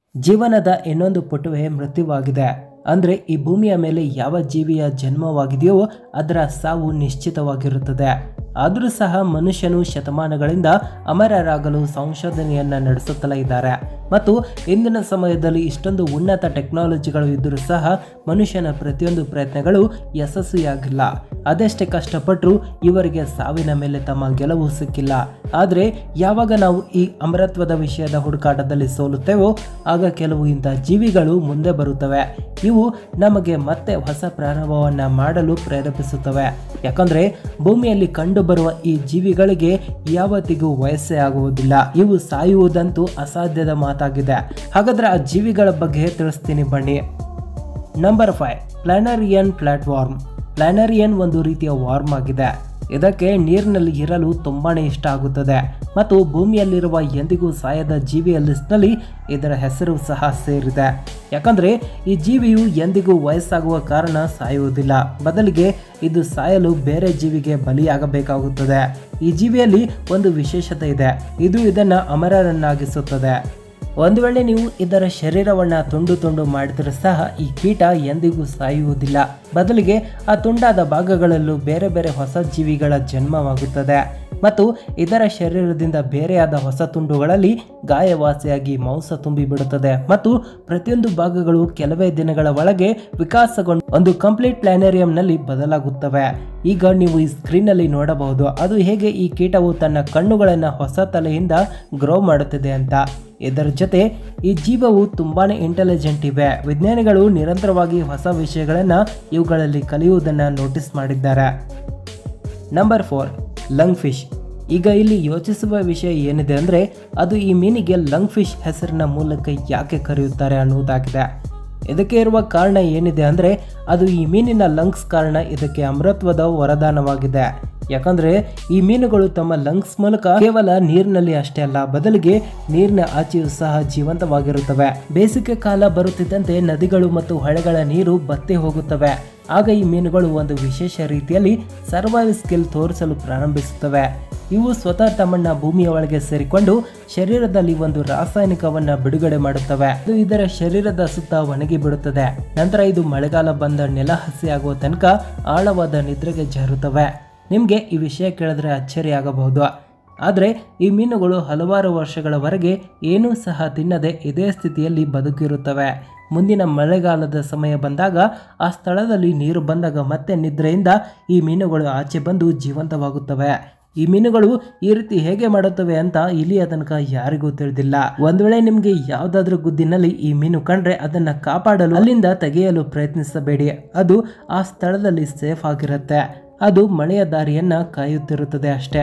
ಜೀವನದ ಇನ್ನೊಂದು ಪುಟವೇ ಮೃತ್ಯುವಾಗಿದೆ ಅಂದರೆ ಈ ಭೂಮಿಯ ಮೇಲೆ ಯಾವ ಜೀವಿಯ ಜನ್ಮವಾಗಿದೆಯೋ ಅದರ ಸಾವು ನಿಶ್ಚಿತವಾಗಿರುತ್ತದೆ ಆದರೂ ಸಹ ಮನುಷ್ಯನು ಶತಮಾನಗಳಿಂದ ಅಮರರಾಗಲು ಸಂಶೋಧನೆಯನ್ನು ನಡೆಸುತ್ತಲೇ ಇದ್ದಾರೆ ಮತ್ತು ಇಂದಿನ ಸಮಯದಲ್ಲಿ ಇಷ್ಟೊಂದು ಉನ್ನತ ಟೆಕ್ನಾಲಜಿಗಳು ಇದ್ದರೂ ಸಹ ಮನುಷ್ಯನ ಪ್ರತಿಯೊಂದು ಪ್ರಯತ್ನಗಳು ಯಶಸ್ವಿಯಾಗಿಲ್ಲ ಅದೆಷ್ಟೇ ಕಷ್ಟಪಟ್ಟರೂ ಇವರಿಗೆ ಸಾವಿನ ಮೇಲೆ ತಮ್ಮ ಗೆಲುವು ಸಿಕ್ಕಿಲ್ಲ ಆದರೆ ಯಾವಾಗ ನಾವು ಈ ಅಮರತ್ವದ ವಿಷಯದ ಹುಡುಕಾಟದಲ್ಲಿ ಸೋಲುತ್ತೇವೋ ಆಗ ಕೆಲವು ಇಂಥ ಜೀವಿಗಳು ಮುಂದೆ ಬರುತ್ತವೆ ಇವು ನಮಗೆ ಮತ್ತೆ ಹೊಸ ಪ್ರಾರಂಭವನ್ನು ಮಾಡಲು ಪ್ರೇರೇಪಿಸುತ್ತವೆ ಯಾಕಂದ್ರೆ ಭೂಮಿಯಲ್ಲಿ ಕಂಡುಬರುವ ಈ ಜೀವಿಗಳಿಗೆ ಯಾವತ್ತಿಗೂ ವಯಸ್ಸೇ ಆಗುವುದಿಲ್ಲ ಇವು ಸಾಯುವುದಂತೂ ಅಸಾಧ್ಯದ ಮಾತಾಗಿದೆ ಹಾಗಾದ್ರೆ ಆ ಜೀವಿಗಳ ಬಗ್ಗೆ ತಿಳಿಸ್ತೀನಿ ಬನ್ನಿ number five planarian platform planarian ಒಂದು ರೀತಿಯ ವಾರ್ಮ್ ಆಗಿದೆ ಇದಕ್ಕೆ ನೀರಿನಲ್ಲಿ ಇರಲು ತುಂಬಾನೇ ಇಷ್ಟ ಆಗುತ್ತದೆ ಮತ್ತು ಭೂಮಿಯಲ್ಲಿರುವ ಎಂದಿಗೂ ಸಾಯದ ಜೀವಿಯ ಲಿಸ್ಟ್ನಲ್ಲಿ ಇದರ ಹೆಸರು ಸಹ ಸೇರಿದೆ ಯಾಕಂದ್ರೆ ಈ ಜೀವಿಯು ಎಂದಿಗೂ ವಯಸ್ಸಾಗುವ ಕಾರಣ ಸಾಯುವುದಿಲ್ಲ ಬದಲಿಗೆ ಇದು ಸಾಯಲು ಬೇರೆ ಜೀವಿಗೆ ಬಲಿಯಾಗಬೇಕಾಗುತ್ತದೆ ಈ ಜೀವಿಯಲ್ಲಿ ಒಂದು ವಿಶೇಷತೆ ಇದೆ ಇದು ಇದನ್ನು ಅಮರರನ್ನಾಗಿಸುತ್ತದೆ ಒಂದು ವೇಳೆ ನೀವು ಇದರ ಶರೀರವನ್ನು ತುಂಡು ತುಂಡು ಮಾಡಿದರೂ ಸಹ ಈ ಕೀಟ ಎಂದಿಗೂ ಸಾಯುವುದಿಲ್ಲ ಬದಲಿಗೆ ಆ ತುಂಡಾದ ಭಾಗಗಳಲ್ಲೂ ಬೇರೆ ಬೇರೆ ಹೊಸ ಜೀವಿಗಳ ಜನ್ಮವಾಗುತ್ತದೆ ಮತ್ತು ಇದರ ಶರೀರದಿಂದ ಬೇರೆಯಾದ ಹೊಸ ತುಂಡುಗಳಲ್ಲಿ ಗಾಯವಾಸಿಯಾಗಿ ಮಾಂಸ ತುಂಬಿ ಬಿಡುತ್ತದೆ ಮತ್ತು ಪ್ರತಿಯೊಂದು ಭಾಗಗಳು ಕೆಲವೇ ದಿನಗಳ ಒಳಗೆ ವಿಕಾಸಗೊಂಡು ಒಂದು ಕಂಪ್ಲೀಟ್ ಪ್ಲಾನೇರಿಯಂನಲ್ಲಿ ಬದಲಾಗುತ್ತವೆ ಈಗ ನೀವು ಈ ಸ್ಕ್ರೀನಲ್ಲಿ ನೋಡಬಹುದು ಅದು ಹೇಗೆ ಈ ಕೀಟವು ತನ್ನ ಕಣ್ಣುಗಳನ್ನು ಹೊಸ ತಲೆಯಿಂದ ಗ್ರೋ ಮಾಡುತ್ತಿದೆ ಅಂತ ಇದರ ಜೊತೆ ಈ ಜೀವವು ತುಂಬಾನೇ ಇಂಟೆಲಿಜೆಂಟ್ ಇವೆ ವಿಜ್ಞಾನಿಗಳು ನಿರಂತರವಾಗಿ ಹೊಸ ವಿಷಯಗಳನ್ನು ಇವುಗಳಲ್ಲಿ ಕಲಿಯುವುದನ್ನು ನೋಟಿಸ್ ಮಾಡಿದ್ದಾರೆ ನಂಬರ್ ಫೋರ್ ಲಂಗ್ ಫಿಶ್ ಈಗ ಇಲ್ಲಿ ಯೋಚಿಸುವ ವಿಷಯ ಏನಿದೆ ಅಂದರೆ ಅದು ಈ ಮೀನಿಗೆ ಲಂಗ್ ಫಿಶ್ ಹೆಸರಿನ ಮೂಲಕ ಯಾಕೆ ಕರೆಯುತ್ತಾರೆ ಅನ್ನುವುದಾಗಿದೆ ಇದಕ್ಕೆ ಇರುವ ಕಾರಣ ಏನಿದೆ ಅಂದರೆ ಅದು ಈ ಮೀನಿನ ಲಂಗ್ಸ್ ಕಾರಣ ಇದಕ್ಕೆ ಅಮೃತ್ವದ ವರದಾನವಾಗಿದೆ ಯಾಕಂದ್ರೆ ಈ ಮೀನುಗಳು ತಮ್ಮ ಲಂಗ್ಸ್ ಮೂಲಕ ಕೇವಲ ನೀರಿನಲ್ಲಿ ಅಷ್ಟೇ ಅಲ್ಲ ಬದಲಿಗೆ ನೀರಿನ ಆಚೆಯೂ ಸಹ ಜೀವಂತವಾಗಿರುತ್ತವೆ ಬೇಸಿಗೆ ಕಾಲ ಬರುತ್ತಿದ್ದಂತೆ ನದಿಗಳು ಮತ್ತು ಹೊಳೆಗಳ ನೀರು ಬತ್ತಿ ಹೋಗುತ್ತವೆ ಆಗ ಈ ಮೀನುಗಳು ಒಂದು ವಿಶೇಷ ರೀತಿಯಲ್ಲಿ ಸರ್ವೈವ್ ಸ್ಕಿಲ್ ತೋರಿಸಲು ಪ್ರಾರಂಭಿಸುತ್ತವೆ ಇವು ಸ್ವತಃ ತಮ್ಮನ್ನ ಭೂಮಿಯ ಒಳಗೆ ಸೇರಿಕೊಂಡು ಶರೀರದಲ್ಲಿ ಒಂದು ರಾಸಾಯನಿಕವನ್ನ ಬಿಡುಗಡೆ ಮಾಡುತ್ತವೆ ಇದು ಇದರ ಶರೀರದ ಸುತ್ತ ಒಣಗಿ ಬಿಡುತ್ತದೆ ನಂತರ ಇದು ಮಳೆಗಾಲ ಬಂದ ನೆಲ ಹಸಿಯಾಗುವ ತನಕ ಆಳವಾದ ನಿದ್ರೆಗೆ ಜಾರುತ್ತವೆ ನಿಮಗೆ ಈ ವಿಷಯ ಕೇಳಿದ್ರೆ ಅಚ್ಚರಿಯಾಗಬಹುದು ಆದರೆ ಈ ಮೀನುಗಳು ಹಲವಾರು ವರ್ಷಗಳವರೆಗೆ ಏನೂ ಸಹ ತಿನ್ನದೆ ಇದೇ ಸ್ಥಿತಿಯಲ್ಲಿ ಬದುಕಿರುತ್ತವೆ ಮುಂದಿನ ಮಳೆಗಾಲದ ಸಮಯ ಬಂದಾಗ ಆ ಸ್ಥಳದಲ್ಲಿ ನೀರು ಬಂದಾಗ ಮತ್ತೆ ನಿದ್ರೆಯಿಂದ ಈ ಮೀನುಗಳು ಆಚೆ ಬಂದು ಜೀವಂತವಾಗುತ್ತವೆ ಈ ಮೀನುಗಳು ಈ ರೀತಿ ಹೇಗೆ ಮಾಡುತ್ತವೆ ಅಂತ ಇಲ್ಲಿಯ ತನಕ ಯಾರಿಗೂ ತಿಳಿದಿಲ್ಲ ಒಂದ್ ವೇಳೆ ನಿಮ್ಗೆ ಯಾವ್ದಾದ್ರೂ ಗುದ್ದಿನಲ್ಲಿ ಈ ಮೀನು ಕಂಡ್ರೆ ಅದನ್ನ ಕಾಪಾಡಲು ಅಲ್ಲಿಂದ ತೆಗೆಯಲು ಪ್ರಯತ್ನಿಸಬೇಡಿ ಅದು ಆ ಸ್ಥಳದಲ್ಲಿ ಸೇಫ್ ಆಗಿರುತ್ತೆ ಅದು ಮಳೆಯ ದಾರಿಯನ್ನ ಕಾಯುತ್ತಿರುತ್ತದೆ ಅಷ್ಟೇ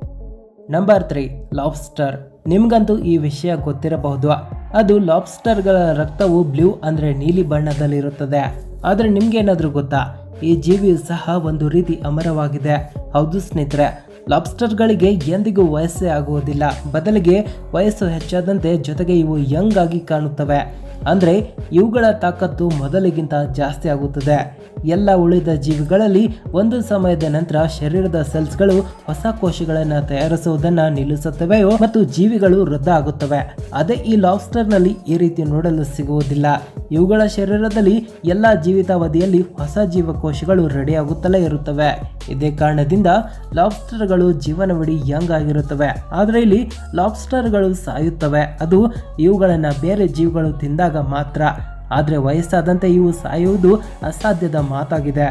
ನಂಬರ್ ತ್ರೀ ಲಾಬ್ಸ್ಟರ್ ನಿಮ್ಗಂತೂ ಈ ವಿಷಯ ಗೊತ್ತಿರಬಹುದು ಅದು ಲಾಬ್ಸ್ಟರ್ಗಳ ರಕ್ತವು ಬ್ಲೂ ಅಂದರೆ ನೀಲಿ ಬಣ್ಣದಲ್ಲಿರುತ್ತದೆ ಆದರೆ ನಿಮ್ಗೇನಾದ್ರೂ ಗೊತ್ತಾ ಈ ಜೀವಿಯು ಸಹ ಒಂದು ರೀತಿ ಅಮರವಾಗಿದೆ ಹೌದು ಸ್ನೇಹಿತರೆ ಲಾಬ್ಸ್ಟರ್ಗಳಿಗೆ ಎಂದಿಗೂ ವಯಸ್ಸೇ ಆಗುವುದಿಲ್ಲ ಬದಲಿಗೆ ವಯಸ್ಸು ಹೆಚ್ಚಾದಂತೆ ಜೊತೆಗೆ ಇವು ಯಂಗ್ ಆಗಿ ಕಾಣುತ್ತವೆ ಅಂದರೆ ಇವುಗಳ ತಾಕತ್ತು ಮೊದಲಿಗಿಂತ ಜಾಸ್ತಿ ಆಗುತ್ತದೆ ಎಲ್ಲ ಉಳಿದ ಜೀವಿಗಳಲ್ಲಿ ಒಂದು ಸಮಯದ ನಂತರ ಶರೀರದ ಸೆಲ್ಸ್ಗಳು ಹೊಸ ಕೋಶಗಳನ್ನು ತಯಾರಿಸುವುದನ್ನು ನಿಲ್ಲಿಸುತ್ತವೆಯೋ ಮತ್ತು ಜೀವಿಗಳು ವೃದ್ಧ ಆಗುತ್ತವೆ ಅದೇ ಈ ಲಾಬ್ಸ್ಟರ್ನಲ್ಲಿ ಈ ರೀತಿ ನೋಡಲು ಸಿಗುವುದಿಲ್ಲ ಇವುಗಳ ಶರೀರದಲ್ಲಿ ಎಲ್ಲ ಜೀವಿತಾವಧಿಯಲ್ಲಿ ಹೊಸ ಜೀವಕೋಶಗಳು ರೆಡಿಯಾಗುತ್ತಲೇ ಇರುತ್ತವೆ ಇದೇ ಕಾರಣದಿಂದ ಲಾಬ್ಸ್ಟರ್ಗಳು ಜೀವನವಿಡೀ ಯಂಗ್ ಆಗಿರುತ್ತವೆ ಆದರೆ ಇಲ್ಲಿ ಲಾಬ್ಸ್ಟರ್ಗಳು ಸಾಯುತ್ತವೆ ಅದು ಇವುಗಳನ್ನು ಬೇರೆ ಜೀವಿಗಳು ತಿಂದಾಗ ಮಾತ್ರ ಆದರೆ ವಯಸ್ಸಾದಂತೆ ಇವು ಸಾಯುವುದು ಅಸಾಧ್ಯದ ಮಾತಾಗಿದೆ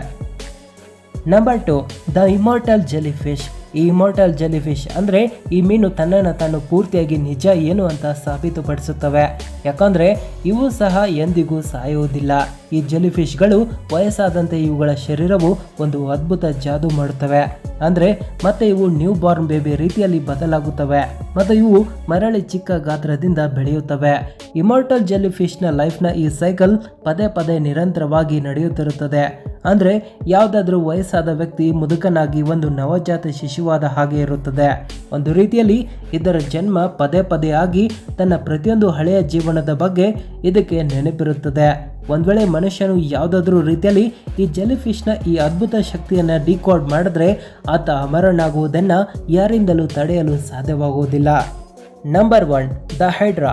number two the immortal jellyfish ಈ ಇಮೋರ್ಟಲ್ ಜೆಲಿಫಿಶ್ ಅಂದರೆ ಈ ಮೀನು ತನ್ನನ್ನು ತಾನು ಪೂರ್ತಿಯಾಗಿ ನಿಜ ಏನು ಅಂತ ಸಾಬೀತುಪಡಿಸುತ್ತವೆ ಯಾಕಂದರೆ ಇವು ಸಹ ಎಂದಿಗೂ ಸಾಯುವುದಿಲ್ಲ ಈ ಜೆಲಿಫಿಶ್ಗಳು ವಯಸ್ಸಾದಂತೆ ಇವುಗಳ ಶರೀರವು ಒಂದು ಅದ್ಭುತ ಜಾದು ಮಾಡುತ್ತವೆ ಅಂದರೆ ಮತ್ತೆ ಇವು ನ್ಯೂ ಬಾರ್ನ್ ಬೇಬಿ ರೀತಿಯಲ್ಲಿ ಬದಲಾಗುತ್ತವೆ ಮತ್ತು ಇವು ಮರಳಿ ಚಿಕ್ಕ ಗಾತ್ರದಿಂದ ಬೆಳೆಯುತ್ತವೆ ಇಮೋರ್ಟಲ್ ಜೆಲಿಫಿಶ್ನ ಲೈಫ್ನ ಈ ಸೈಕಲ್ ಪದೇ ಪದೇ ನಿರಂತರವಾಗಿ ನಡೆಯುತ್ತಿರುತ್ತದೆ ಅಂದರೆ ಯಾವುದಾದ್ರೂ ವಯಸ್ಸಾದ ವ್ಯಕ್ತಿ ಮುದುಕನಾಗಿ ಒಂದು ನವಜಾತ ಶಿಶುವಾದ ಹಾಗೆ ಇರುತ್ತದೆ ಒಂದು ರೀತಿಯಲ್ಲಿ ಇದರ ಜನ್ಮ ಪದೇ ಪದೇ ಆಗಿ ತನ್ನ ಪ್ರತಿಯೊಂದು ಹಳೆಯ ಜೀವನದ ಬಗ್ಗೆ ಇದಕ್ಕೆ ನೆನಪಿರುತ್ತದೆ ಒಂದು ವೇಳೆ ಮನುಷ್ಯನು ಯಾವುದಾದ್ರೂ ರೀತಿಯಲ್ಲಿ ಈ ಜೆಲಿಫಿಶ್ನ ಈ ಅದ್ಭುತ ಶಕ್ತಿಯನ್ನು ಡಿಕೋಡ್ ಮಾಡಿದ್ರೆ ಆತ ಅಮರನಾಗುವುದನ್ನು ಯಾರಿಂದಲೂ ತಡೆಯಲು ಸಾಧ್ಯವಾಗುವುದಿಲ್ಲ ನಂಬರ್ ಒನ್ ದ ಹೈಡ್ರಾ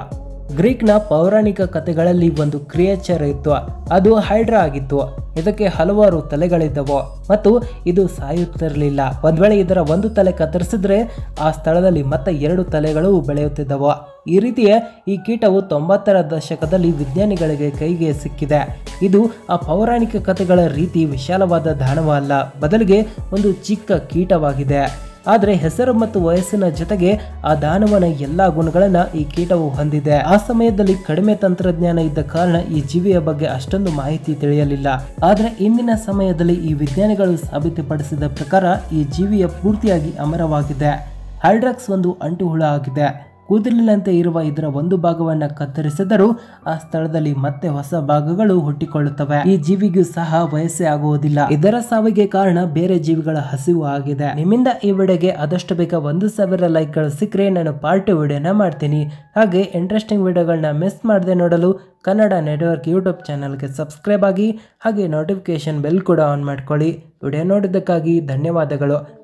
ಗ್ರೀಕ್ನ ಪೌರಾಣಿಕ ಕಥೆಗಳಲ್ಲಿ ಒಂದು ಕ್ರಿಯೇಚರ್ ಇತ್ತು ಅದು ಹೈಡ್ರಾ ಆಗಿತ್ತು ಇದಕ್ಕೆ ಹಲವಾರು ತಲೆಗಳಿದ್ದವು ಮತ್ತು ಇದು ಸಾಯುತ್ತಿರಲಿಲ್ಲ ಒಂದ್ ವೇಳೆ ಇದರ ಒಂದು ತಲೆ ಕತ್ತರಿಸಿದ್ರೆ ಆ ಸ್ಥಳದಲ್ಲಿ ಮತ್ತೆ ಎರಡು ತಲೆಗಳು ಬೆಳೆಯುತ್ತಿದ್ದವು ಈ ರೀತಿಯೇ ಈ ಕೀಟವು ತೊಂಬತ್ತರ ದಶಕದಲ್ಲಿ ವಿಜ್ಞಾನಿಗಳಿಗೆ ಕೈಗೆ ಸಿಕ್ಕಿದೆ ಇದು ಆ ಪೌರಾಣಿಕ ಕಥೆಗಳ ರೀತಿ ವಿಶಾಲವಾದ ದಾನವ ಅಲ್ಲ ಬದಲಿಗೆ ಒಂದು ಚಿಕ್ಕ ಕೀಟವಾಗಿದೆ ಆದರೆ ಹೆಸರು ಮತ್ತು ವಯಸ್ಸಿನ ಜೊತೆಗೆ ಆ ದಾನವನ ಎಲ್ಲಾ ಗುಣಗಳನ್ನ ಈ ಕೀಟವು ಹೊಂದಿದೆ ಆ ಸಮಯದಲ್ಲಿ ಕಡಿಮೆ ತಂತ್ರಜ್ಞಾನ ಇದ್ದ ಕಾರಣ ಈ ಜೀವಿಯ ಬಗ್ಗೆ ಅಷ್ಟೊಂದು ಮಾಹಿತಿ ತಿಳಿಯಲಿಲ್ಲ ಆದರೆ ಇಂದಿನ ಸಮಯದಲ್ಲಿ ಈ ವಿಜ್ಞಾನಿಗಳು ಸಾಬೀತುಪಡಿಸಿದ ಪ್ರಕಾರ ಈ ಜೀವಿಯ ಪೂರ್ತಿಯಾಗಿ ಅಮರವಾಗಿದೆ ಹೈಡ್ರಾಕ್ಸ್ ಒಂದು ಅಂಟುಹುಳ ಆಗಿದೆ ಕೂದಲಿನಂತೆ ಇರುವ ಇದರ ಒಂದು ಭಾಗವನ್ನ ಕತ್ತರಿಸಿದರೂ ಆ ಸ್ಥಳದಲ್ಲಿ ಮತ್ತೆ ಹೊಸ ಭಾಗಗಳು ಹುಟ್ಟಿಕೊಳ್ಳುತ್ತವೆ ಈ ಜೀವಿಗೂ ಸಹ ವಯಸ್ಸೇ ಆಗುವುದಿಲ್ಲ ಇದರ ಸಾವಿಗೆ ಕಾರಣ ಬೇರೆ ಜೀವಿಗಳ ಹಸಿವು ಆಗಿದೆ ನಿಮ್ಮಿಂದ ಈ ವಿಡಿಯೋಗೆ ಆದಷ್ಟು ಬೇಗ ಒಂದು ಸಾವಿರ ಲೈಕ್ಗಳು ಸಿಕ್ಕರೆ ನಾನು ಪಾರ್ಟ್ ವಿಡಿಯೋನ ಮಾಡ್ತೀನಿ ಹಾಗೆ ಇಂಟ್ರೆಸ್ಟಿಂಗ್ ವಿಡಿಯೋಗಳನ್ನ ಮಿಸ್ ಮಾಡದೆ ನೋಡಲು ಕನ್ನಡ ನೆಟ್ವರ್ಕ್ ಯೂಟ್ಯೂಬ್ ಚಾನಲ್ಗೆ ಸಬ್ಸ್ಕ್ರೈಬ್ ಆಗಿ ಹಾಗೆ ನೋಟಿಫಿಕೇಶನ್ ಬೆಲ್ ಕೂಡ ಆನ್ ಮಾಡ್ಕೊಳ್ಳಿ ವಿಡಿಯೋ ನೋಡಿದ್ದಕ್ಕಾಗಿ ಧನ್ಯವಾದಗಳು